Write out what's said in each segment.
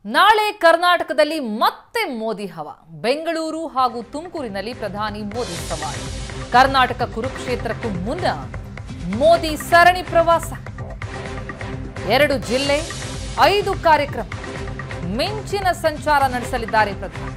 ನಾಳೆ ಕರ್ನಾಟಕದಲ್ಲಿ ಮತ್ತೆ ಮೋದಿ ಹವ ಬೆಂಗಳೂರು ಹಾಗೂ ತುಮಕೂರಿನಲ್ಲಿ ಪ್ರಧಾನಿ ಮೋದಿ ಸವಾರಿ ಕರ್ನಾಟಕ ಕುರುಕ್ಷೇತ್ರಕ್ಕೂ ಮುನ್ನ ಮೋದಿ ಸರಣಿ ಪ್ರವಾಸ ಎರಡು ಜಿಲ್ಲೆ ಐದು ಕಾರ್ಯಕ್ರಮ ಮಿಂಚಿನ ಸಂಚಾರ ನಡೆಸಲಿದ್ದಾರೆ ಪ್ರಧಾನಿ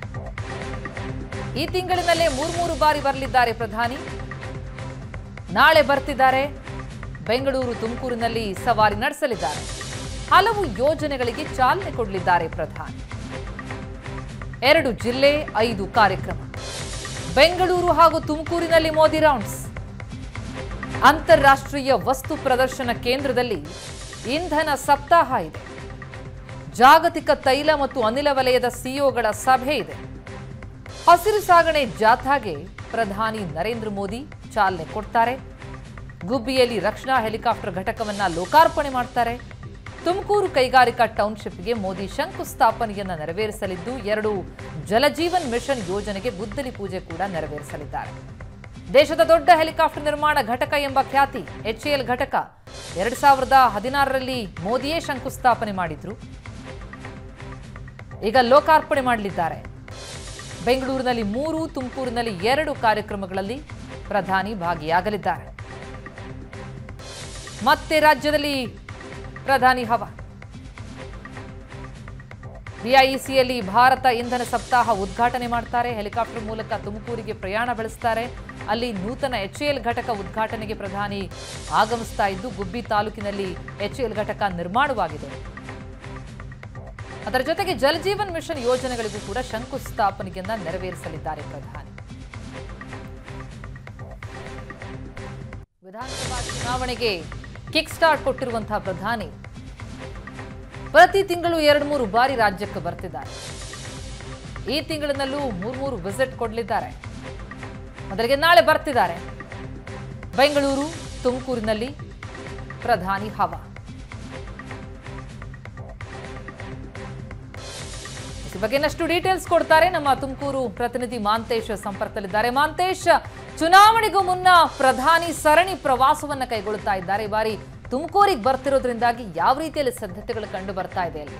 ಈ ತಿಂಗಳಿನಲ್ಲೇ ಮೂರ್ಮೂರು ಬಾರಿ ಬರಲಿದ್ದಾರೆ ಪ್ರಧಾನಿ ನಾಳೆ ಬರ್ತಿದ್ದಾರೆ ಬೆಂಗಳೂರು ತುಮಕೂರಿನಲ್ಲಿ ಸವಾರಿ ನಡೆಸಲಿದ್ದಾರೆ ಹಲವು ಯೋಜನೆಗಳಿಗೆ ಚಾಲನೆ ಕೊಡಲಿದ್ದಾರೆ ಪ್ರಧಾನಿ ಎರಡು ಜಿಲ್ಲೆ ಐದು ಕಾರ್ಯಕ್ರಮ ಬೆಂಗಳೂರು ಹಾಗೂ ತುಮಕೂರಿನಲ್ಲಿ ಮೋದಿ ರೌಂಡ್ಸ್ ಅಂತಾರಾಷ್ಟ್ರೀಯ ವಸ್ತು ಪ್ರದರ್ಶನ ಕೇಂದ್ರದಲ್ಲಿ ಇಂಧನ ಸಪ್ತಾಹ ಇದೆ ಜಾಗತಿಕ ತೈಲ ಮತ್ತು ಅನಿಲ ವಲಯದ ಸಿಇಒಗಳ ಸಭೆ ಇದೆ ಹಸಿರು ಸಾಗಣೆ ಜಾಥಾಗೆ ಪ್ರಧಾನಿ ನರೇಂದ್ರ ಮೋದಿ ಚಾಲನೆ ಕೊಡ್ತಾರೆ ಗುಬ್ಬಿಯಲ್ಲಿ ರಕ್ಷಣಾ ಹೆಲಿಕಾಪ್ಟರ್ ಘಟಕವನ್ನ ಲೋಕಾರ್ಪಣೆ ಮಾಡ್ತಾರೆ ತುಮಕೂರು ಕೈಗಾರಿಕಾ ಟೌನ್ಶಿಪ್ಗೆ ಮೋದಿ ಶಂಕುಸ್ಥಾಪನೆಯನ್ನ ನೆರವೇರಿಸಲಿದ್ದು ಎರಡು ಜಲಜೀವನ್ ಮಿಷನ್ ಯೋಜನೆಗೆ ಗುದ್ದಲಿ ಪೂಜೆ ಕೂಡ ನೆರವೇರಿಸಲಿದ್ದಾರೆ ದೇಶದ ದೊಡ್ಡ ಹೆಲಿಕಾಪ್ಟರ್ ನಿರ್ಮಾಣ ಘಟಕ ಎಂಬ ಖ್ಯಾತಿ ಎಚ್ಎಎಲ್ ಘಟಕ ಎರಡ್ ಸಾವಿರದ ಹದಿನಾರರಲ್ಲಿ ಮೋದಿಯೇ ಶಂಕುಸ್ಥಾಪನೆ ಮಾಡಿದ್ರು ಈಗ ಲೋಕಾರ್ಪಣೆ ಮಾಡಲಿದ್ದಾರೆ ಬೆಂಗಳೂರಿನಲ್ಲಿ ಮೂರು ತುಮಕೂರಿನಲ್ಲಿ ಎರಡು ಕಾರ್ಯಕ್ರಮಗಳಲ್ಲಿ ಪ್ರಧಾನಿ ಭಾಗಿಯಾಗಲಿದ್ದಾರೆ ಮತ್ತೆ ರಾಜ್ಯದಲ್ಲಿ ಪ್ರಧಾನಿ ಹವ ಬಿಐಇಸಿಯಲ್ಲಿ ಭಾರತ ಇಂಧನ ಸಪ್ತಾಹ ಉದ್ಘಾಟನೆ ಮಾಡ್ತಾರೆ ಹೆಲಿಕಾಪ್ಟರ್ ಮೂಲಕ ತುಮಕೂರಿಗೆ ಪ್ರಯಾಣ ಬೆಳೆಸ್ತಾರೆ ಅಲ್ಲಿ ನೂತನ ಎಚ್ಎಎಲ್ ಘಟಕ ಉದ್ಘಾಟನೆಗೆ ಪ್ರಧಾನಿ ಆಗಮಿಸ್ತಾ ಇದ್ದು ಗುಬ್ಬಿ ತಾಲೂಕಿನಲ್ಲಿ ಎಚ್ಎಎಲ್ ಘಟಕ ನಿರ್ಮಾಣವಾಗಿದೆ ಅದರ ಜೊತೆಗೆ ಜಲಜೀವನ್ ಮಿಷನ್ ಯೋಜನೆಗಳಿಗೂ ಕೂಡ ಶಂಕುಸ್ಥಾಪನೆಯನ್ನ ನೆರವೇರಿಸಲಿದ್ದಾರೆ ಪ್ರಧಾನಿ ವಿಧಾನಸಭಾ ಚುನಾವಣೆಗೆ ಕಿಕ್ ಸ್ಟಾರ್ಟ್ ಕೊಟ್ಟಿರುವಂತಹ ಪ್ರಧಾನಿ ಪ್ರತಿ ತಿಂಗಳು ಎರಡು ಮೂರು ಬಾರಿ ರಾಜ್ಯಕ್ಕೆ ಬರ್ತಿದ್ದಾರೆ ಈ ತಿಂಗಳಿನಲ್ಲೂ ಮೂರ್ಮೂರು ವಿಸಿಟ್ ಕೊಡಲಿದ್ದಾರೆ ಮೊದಲಿಗೆ ನಾಳೆ ಬರ್ತಿದ್ದಾರೆ ಬೆಂಗಳೂರು ತುಮಕೂರಿನಲ್ಲಿ ಪ್ರಧಾನಿ ಹವಾ ಈ ಬಗ್ಗೆ ಇನ್ನಷ್ಟು ಡೀಟೇಲ್ಸ್ ಕೊಡ್ತಾರೆ ನಮ್ಮ ತುಮಕೂರು ಪ್ರತಿನಿಧಿ ಮಾಂತೇಶ್ ಸಂಪರ್ಕದಲ್ಲಿದ್ದಾರೆ ಮಾಂತೇಶ್ ಚುನಾವಣೆಗೂ ಮುನ್ನ ಪ್ರಧಾನಿ ಸರಣಿ ಪ್ರವಾಸವನ್ನ ಕೈಗೊಳ್ಳುತ್ತಾ ಇದ್ದಾರೆ ಈ ಬಾರಿ ತುಮಕೂರಿಗೆ ಬರ್ತಿರೋದ್ರಿಂದಾಗಿ ಯಾವ ರೀತಿಯಲ್ಲಿ ಸಿದ್ಧತೆಗಳು ಕಂಡು ಬರ್ತಾ ಇದೆ ಅಲ್ಲಿ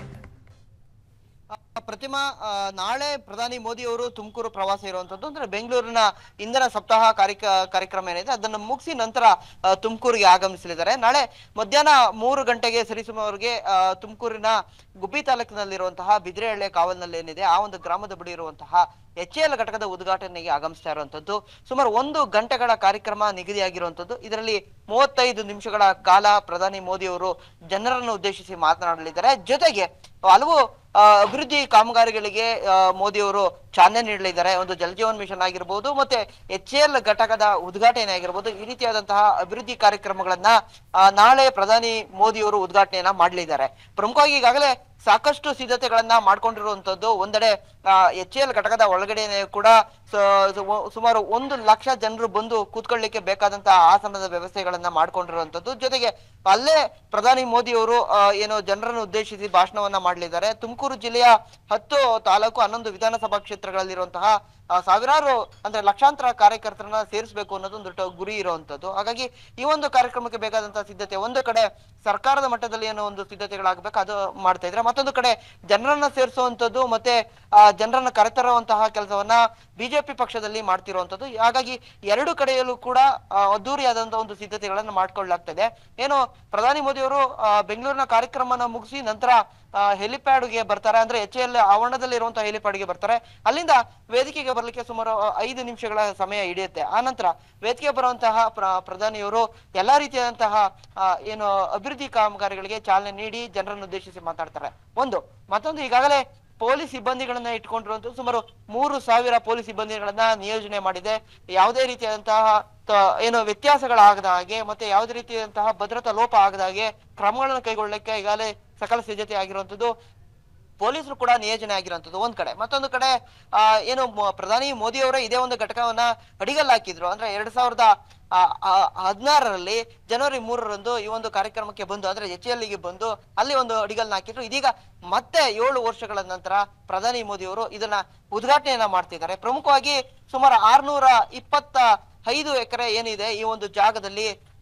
ಆ, ಪ್ರತಿಮಾ ಆ, ನಾಳೆ ಪ್ರಧಾನಿ ಮೋದಿ ಅವರು ತುಮಕೂರು ಪ್ರವಾಸ ಇರುವಂತದ್ದು ಅಂದ್ರೆ ಬೆಂಗಳೂರಿನ ಇಂಧನ ಸಪ್ತಾಹ ಕಾರ್ಯ ಕಾರ್ಯಕ್ರಮ ಏನಿದೆ ಅದನ್ನು ಮುಗಿಸಿ ನಂತರ ಆ, ತುಮಕೂರಿಗೆ ಆಗಮಿಸಲಿದ್ದಾರೆ ನಾಳೆ ಮಧ್ಯಾಹ್ನ ಮೂರು ಗಂಟೆಗೆ ಸರಿಸುಮಾರಿಗೆ ಆ, ತುಮಕೂರಿನ ಗುಬ್ಬಿ ತಾಲೂಕಿನಲ್ಲಿರುವಂತಹ ಬಿದ್ರೆಹಳ್ಳಿ ಕಾವಲ್ನಲ್ಲಿ ಏನಿದೆ ಆ ಒಂದು ಗ್ರಾಮದ ಬಳಿ ಇರುವಂತಹ ಎಚ್ ಎಲ್ ಘಟಕದ ಉದ್ಘಾಟನೆಗೆ ಆಗಮಿಸ್ತಾ ಇರುವಂತದ್ದು ಸುಮಾರು ಒಂದು ಗಂಟೆಗಳ ಕಾರ್ಯಕ್ರಮ ನಿಗದಿಯಾಗಿರುವಂತದ್ದು ಇದರಲ್ಲಿ ಮೂವತ್ತೈದು ನಿಮಿಷಗಳ ಕಾಲ ಪ್ರಧಾನಿ ಮೋದಿ ಅವರು ಜನರನ್ನು ಉದ್ದೇಶಿಸಿ ಮಾತನಾಡಲಿದ್ದಾರೆ ಜೊತೆಗೆ ಹಲವು ಆ, ಅಭಿವೃದ್ಧಿ ಕಾಮಗಾರಿಗಳಿಗೆ ಆ, ಮೋದಿ ಅವರು ಚಾಲನೆ ನೀಡಲಿದ್ದಾರೆ ಒಂದು ಜಲಜೀವನ್ ಮಿಷನ್ ಆಗಿರ್ಬೋದು ಮತ್ತೆ ಎಚ್ ಎಲ್ ಘಟಕದ ಉದ್ಘಾಟನೆ ಆಗಿರ್ಬೋದು ಈ ರೀತಿಯಾದಂತಹ ಅಭಿವೃದ್ಧಿ ಕಾರ್ಯಕ್ರಮಗಳನ್ನ ಆ, ನಾಳೆ ಪ್ರಧಾನಿ ಮೋದಿ ಅವರು ಉದ್ಘಾಟನೆಯನ್ನ ಮಾಡಲಿದ್ದಾರೆ ಪ್ರಮುಖವಾಗಿ ಈಗಾಗಲೇ ಸಾಕಷ್ಟು ಸಿದ್ಧತೆಗಳನ್ನ ಮಾಡ್ಕೊಂಡಿರುವಂತದ್ದು ಒಂದೆಡೆ ಎಚ್ ಎಲ್ ಘಟಕದ ಒಳಗಡೆನೆ ಕೂಡ ಸ- ಸು- ಸುಮಾರು ಒಂದು ಲಕ್ಷ ಜನರು ಬಂದು ಕೂತ್ಕೊಳ್ಳಿಕ್ಕೆ ಬೇಕಾದಂತಹ ಆಸನದ ವ್ಯವಸ್ಥೆಗಳನ್ನ ಮಾಡ್ಕೊಂಡಿರುವಂತದ್ದು ಜೊತೆಗೆ ಅಲ್ಲೇ ಪ್ರಧಾನಿ ಮೋದಿ ಅವರು ಆ, ಏನು ಜನರನ್ನು ಉದ್ದೇಶಿಸಿ ಭಾಷಣವನ್ನ ಮಾಡಲಿದ್ದಾರೆ ತುಮಕೂರು ಜಿಲ್ಲೆಯ ಹತ್ತು ತಾಲೂಕು ಹನ್ನೊಂದು ವಿಧಾನಸಭಾ ಕ್ಷೇತ್ರಗಳಲ್ಲಿರುವಂತಹ ಆ, ಸಾವಿರಾರು ಅಂದ್ರೆ ಲಕ್ಷಾಂತರ ಕಾರ್ಯಕರ್ತರನ್ನ ಸೇರಿಸಬೇಕು ಅನ್ನೋದು ಒಂದು ದೊಡ್ಡ ಗುರಿ ಇರುವಂತದ್ದು ಹಾಗಾಗಿ ಈ ಒಂದು ಕಾರ್ಯಕ್ರಮಕ್ಕೆ ಬೇಕಾದಂತಹ ಸಿದ್ಧತೆ ಒಂದು ಕಡೆ ಸರ್ಕಾರದ ಮಟ್ಟದಲ್ಲಿ ಏನೋ ಒಂದು ಸಿದ್ಧತೆಗಳಾಗಬೇಕು ಅದು ಮಾಡ್ತಾ ಇದ್ರೆ ಮತ್ತೊಂದು ಕಡೆ ಜನರನ್ನ ಸೇರಿಸುವಂತದ್ದು ಮತ್ತೆ ಆ ಜನರನ್ನ ಕರೆತರುವಂತಹ ಕೆಲಸವನ್ನ ಬಿಜೆಪಿ ಪಕ್ಷದಲ್ಲಿ ಮಾಡ್ತಿರುವಂತದ್ದು ಹಾಗಾಗಿ ಎರಡು ಕಡೆಯಲ್ಲೂ ಕೂಡ ಆ, ಅದ್ದೂರಿಯಾದಂತಹ ಒಂದು ಸಿದ್ಧತೆಗಳನ್ನ ಮಾಡ್ಕೊಳ್ಳಲಾಗ್ತದೆ ಏನು ಪ್ರಧಾನಿ ಮೋದಿ ಅವರು ಬೆಂಗಳೂರಿನ ಕಾರ್ಯಕ್ರಮನ ಮುಗಿಸಿ ನಂತರ ಹೆಲಿಪ್ಯಾಡ್ಗೆ ಬರ್ತಾರೆ ಅಂದ್ರೆ ಎಚ್ ಎಲ್ ಆವರಣದಲ್ಲಿ ಇರುವಂತಹ ಹೆಲಿಪ್ಯಾಡ್ಗೆ ಬರ್ತಾರೆ ಅಲ್ಲಿಂದ ವೇದಿಕೆಗೆ ಬರ್ಲಿಕ್ಕೆ ಸುಮಾರು ಆ, ಐದು ನಿಮಿಷಗಳ ಸಮಯ ಹಿಡಿಯುತ್ತೆ ಆ ನಂತರ ವೇದಿಕೆ ಬರುವಂತಹ ಪ್ರ- ಪ್ರಧಾನಿಯವರು ಎಲ್ಲಾ ರೀತಿಯಾದಂತಹ ಆ, ಏನು ಅಭಿವೃದ್ಧಿ ಕಾಮಗಾರಿಗಳಿಗೆ ಚಾಲನೆ ನೀಡಿ ಜನರನ್ನು ಉದ್ದೇಶಿಸಿ ಮಾತಾಡ್ತಾರೆ ಒಂದು ಮತ್ತೊಂದು ಈಗಾಗಲೇ ಪೊಲೀಸ್ ಸಿಬ್ಬಂದಿಗಳನ್ನ ಇಟ್ಕೊಂಡಿರುವಂತ ಸುಮಾರು ಮೂರು ಸಾವಿರ ಪೊಲೀಸ್ ಸಿಬ್ಬಂದಿಗಳನ್ನ ನಿಯೋಜನೆ ಮಾಡಿದೆ ಯಾವುದೇ ರೀತಿಯಾದಂತಹ ತ- ಏನು ವ್ಯತ್ಯಾಸಗಳಾಗದ ಹಾಗೆ ಮತ್ತೆ ಯಾವುದೇ ರೀತಿಯಾದಂತಹ ಭದ್ರತಾ ಲೋಪ ಆಗದ ಹಾಗೆ ಕ್ರಮಗಳನ್ನು ಕೈಗೊಳ್ಳಲಿಕ್ಕೆ ಈಗಾಗಲೇ ಸಕಲ ಸಿದ್ಧತೆ ಆಗಿರುವಂತದ್ದು ಪೊಲೀಸರು ಕೂಡ ನಿಯೋಜನೆ ಆಗಿರುವಂತದ್ದು ಒಂದ್ ಕಡೆ ಮತ್ತೊಂದು ಕಡೆ ಆ ಏನು ಮ- ಪ್ರಧಾನಿ ಮೋದಿ ಅವರೇ ಇದೇ ಒಂದು ಘಟಕವನ್ನ ಅಡಿಗಲ್ ಹಾಕಿದ್ರು ಅಂದ್ರೆ ಎರಡ್ ಸಾವಿರದ ಆ, ಆ, ಹದಿನಾರರಲ್ಲಿ ಜನವರಿ ಮೂರರಂದು ಈ ಒಂದು ಕಾರ್ಯಕ್ರಮಕ್ಕೆ ಬಂದು ಅಂದ್ರೆ ಎಚ್ ಎಲ್ ಗೆ ಬಂದು ಅಲ್ಲಿ ಒಂದು ಅಡಿಗಲ್ನ ಹಾಕಿದ್ರು ಇದೀಗ ಮತ್ತೆ ಏಳು ವರ್ಷಗಳ ನಂತರ ಪ್ರಧಾನಿ ಮೋದಿ ಅವರು ಇದನ್ನ ಉದ್ಘಾಟನೆಯನ್ನ ಮಾಡ್ತಿದ್ದಾರೆ ಪ್ರಮುಖವಾಗಿ ಸುಮಾರು ಆರ್ನೂರ ಇಪ್ಪತ್ತ ಐದು ಎಕರೆ ಏನಿದೆ ಈ ಒಂದು ಜಾಗದಲ್ಲಿ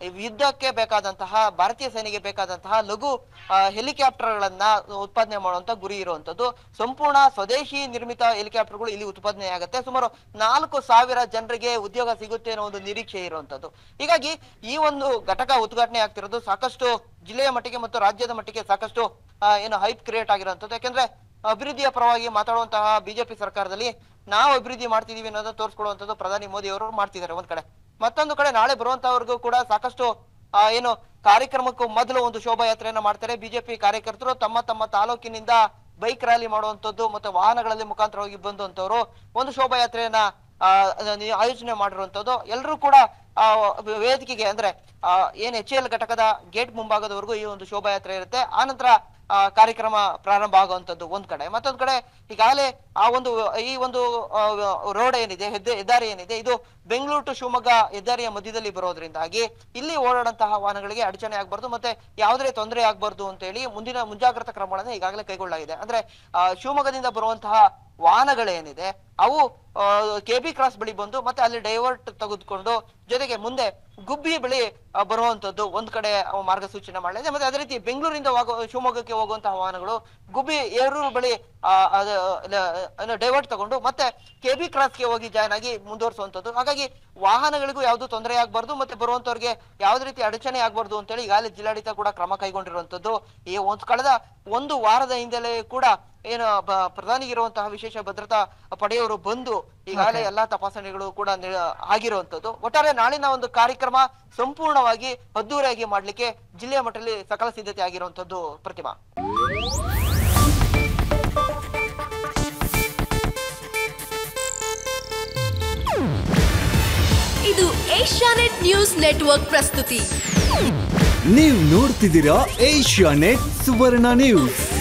ಯುದ್ಧಕ್ಕೆ ಬೇಕಾದಂತಹ ಭಾರತೀಯ ಸೇನೆಗೆ ಬೇಕಾದಂತಹ ಲಘು ಆ, ಹೆಲಿಕಾಪ್ಟರ್ಗಳನ್ನ ಉತ್ಪಾದನೆ ಮಾಡುವಂತ ಗುರಿ ಇರುವಂತದ್ದು ಸಂಪೂರ್ಣ ಸ್ವದೇಶಿ ನಿರ್ಮಿತ ಹೆಲಿಕಾಪ್ಟರ್ಗಳು ಇಲ್ಲಿ ಉತ್ಪಾದನೆ ಆಗುತ್ತೆ ಸುಮಾರು ನಾಲ್ಕು ಸಾವಿರ ಜನರಿಗೆ ಉದ್ಯೋಗ ಸಿಗುತ್ತೆ ಅನ್ನೋ ಒಂದು ನಿರೀಕ್ಷೆ ಇರುವಂತದ್ದು ಹೀಗಾಗಿ ಈ ಒಂದು ಘಟಕ ಉದ್ಘಾಟನೆ ಆಗ್ತಿರೋದು ಸಾಕಷ್ಟು ಜಿಲ್ಲೆಯ ಮಟ್ಟಿಗೆ ಮತ್ತು ರಾಜ್ಯದ ಮಟ್ಟಿಗೆ ಸಾಕಷ್ಟು ಆ, ಏನು ಹೈಪ್ ಕ್ರಿಯೇಟ್ ಆಗಿರುವಂತದ್ದು ಯಾಕಂದ್ರೆ ಅಭಿವೃದ್ಧಿಯ ಪರವಾಗಿ ಮಾತಾಡುವಂತಹ ಬಿಜೆಪಿ ಸರ್ಕಾರದಲ್ಲಿ ನಾವು ಅಭಿವೃದ್ಧಿ ಮಾಡ್ತಿದೀವಿ ಅನ್ನೋದನ್ನ ತೋರಿಸ್ಕೊಡುವಂತದ್ದು ಪ್ರಧಾನಿ ಮೋದಿ ಅವರು ಮಾಡ್ತಿದ್ದಾರೆ ಒಂದ್ ಕಡೆ ಮತ್ತೊಂದು ಕಡೆ ನಾಳೆ ಬರುವಂತವ್ರಿಗೂ ಕೂಡ ಸಾಕಷ್ಟು ಆ, ಏನು ಕಾರ್ಯಕ್ರಮಕ್ಕೂ ಮೊದಲು ಒಂದು ಶೋಭಾಯಾತ್ರೆಯನ್ನ ಮಾಡ್ತಾರೆ ಬಿಜೆಪಿ ಕಾರ್ಯಕರ್ತರು ತಮ್ಮ ತಮ್ಮ ತಾಲೂಕಿನಿಂದ ಬೈಕ್ ರ್ಯಾಲಿ ಮಾಡುವಂತದ್ದು ಮತ್ತೆ ವಾಹನಗಳಲ್ಲಿ ಮುಖಾಂತರವಾಗಿ ಬಂದಂತವ್ರು ಒಂದು ಶೋಭಾಯಾತ್ರೆಯನ್ನ ಆ, ಅದನ್ನ ಆಯೋಜನೆ ಮಾಡಿರುವಂತದ್ದು ಎಲ್ಲರೂ ಕೂಡ ಆ ವೇದಿಕೆಗೆ ಅಂದ್ರೆ ಆ, ಏನ್ ಎಚ್ ಎಲ್ ಘಟಕದ ಗೇಟ್ ಮುಂಭಾಗದವರೆಗೂ ಈ ಒಂದು ಶೋಭಾಯಾತ್ರೆ ಇರುತ್ತೆ ಆನಂತರ ಆ ಕಾರ್ಯಕ್ರಮ ಪ್ರಾರಂಭ ಆಗುವಂತದ್ದು ಒಂದ್ ಕಡೆ ಮತ್ತೊಂದ್ ಕಡೆ ಈಗಾಗಲೇ ಆ ಒಂದು ಈ ಒಂದು ರೋಡ್ ಏನಿದೆ ಹೆದ್ದ- ಹೆದ್ದಾರಿ ಏನಿದೆ ಇದು ಬೆಂಗಳೂರು ಟು ಶಿವಮೊಗ್ಗ ಹೆದ್ದಾರಿಯ ಮಧ್ಯದಲ್ಲಿ ಬರೋದ್ರಿಂದಾಗಿ ಇಲ್ಲಿ ಓಡಾಡಂತಹ ವಾಹನಗಳಿಗೆ ಅಡಚಣೆ ಆಗ್ಬಾರ್ದು ಮತ್ತೆ ಯಾವುದೇ ತೊಂದರೆ ಆಗ್ಬಾರ್ದು ಅಂತ ಹೇಳಿ ಮುಂದಿನ ಮುಂಜಾಗ್ರತಾ ಕ್ರಮಗಳನ್ನ ಈಗಾಗಲೇ ಕೈಗೊಳ್ಳಲಾಗಿದೆ ಅಂದ್ರೆ ಆ, ಶಿವಮೊಗ್ಗದಿಂದ ಬರುವಂತಹ ವಾಹನಗಳೇನಿದೆ ಅವು ಕೆ ಬಿ ಕ್ರಾಸ್ ಬಳಿ ಬಂದು ಮತ್ತೆ ಅಲ್ಲಿ ಡೈವರ್ಟ್ ತೆಗೆದುಕೊಂಡು ಜೊತೆಗೆ ಮುಂದೆ ಗುಬ್ಬಿ ಬಳಿ ಆ, ಬರುವಂತದ್ದು ಒಂದ್ ಕಡೆ ಅವು ಮಾರ್ಗಸೂಚನೆ ಮಾಡಲಿದೆ ಮತ್ತೆ ಅದೇ ರೀತಿ ಬೆಂಗಳೂರಿಂದ ಹೋಗೋ ಶಿವಮೊಗ್ಗಕ್ಕೆ ಹೋಗುವಂತಹ ವಾಹನಗಳು ಗುಬ್ಬಿ ಏರೂರು ಬಳಿ ಡೈವರ್ಟ್ ತಗೊಂಡು ಮತ್ತೆ ಕೆ ಬಿ ಕ್ರಾಸ್ಗೆ ಹೋಗಿ ಜಾಯ್ನ್ ಆಗಿ ಮುಂದುವರಿಸುವಂತದ್ದು ಹಾಗಾಗಿ ವಾಹನಗಳಿಗೂ ಯಾವ್ದು ತೊಂದರೆ ಆಗ್ಬಾರ್ದು ಮತ್ತೆ ಬರುವಂತವ್ರಿಗೆ ಯಾವ್ದೇ ರೀತಿ ಅಡಚಣೆ ಆಗ್ಬಾರ್ದು ಅಂತೇಳಿ ಈಗಾಗಲೇ ಜಿಲ್ಲಾಡಳಿತ ಕೂಡ ಕ್ರಮ ಕೈಗೊಂಡಿರುವಂತದ್ದು ಈ ಒಂದ್ ಕಳೆದ ಒಂದು ವಾರದ ಹಿಂದೆಲೇ ಕೂಡ ಏನು ಬ- ಪ್ರಧಾನಿಗಿರುವಂತಹ ವಿಶೇಷ ಭದ್ರತಾ ಪಡೆಯವರು ಬಂದು ಈಗಾಗಲೇ ಎಲ್ಲಾ ತಪಾಸಣೆಗಳು ಕೂಡ ನಿ- ಆಗಿರುವಂತದ್ದು ಒಟ್ಟಾರೆ ನಾಳಿನ ಒಂದು ಕಾರ್ಯಕ್ರಮ ಸಂಪೂರ್ಣವಾಗಿ ಅದ್ದೂರಿಯಾಗಿ ಮಾಡ್ಲಿಕ್ಕೆ ಜಿಲ್ಲೆಯ ಮಟ್ಟದಲ್ಲಿ ಸಕಲ ಸಿದ್ಧತೆ ಆಗಿರುವಂತದ್ದು ಪ್ರತಿಮಾ ಇದು ಏಷ್ಯಾನೆಟ್ ನ್ಯೂಸ್ ನೆಟ್ವರ್ಕ್ ಪ್ರಸ್ತುತಿ ನೀವು ನೋಡ್ತಿದ್ದೀರಾ ಏಷ್ಯಾ ನೆಟ್ ಸುವರ್ಣ ನ್ಯೂಸ್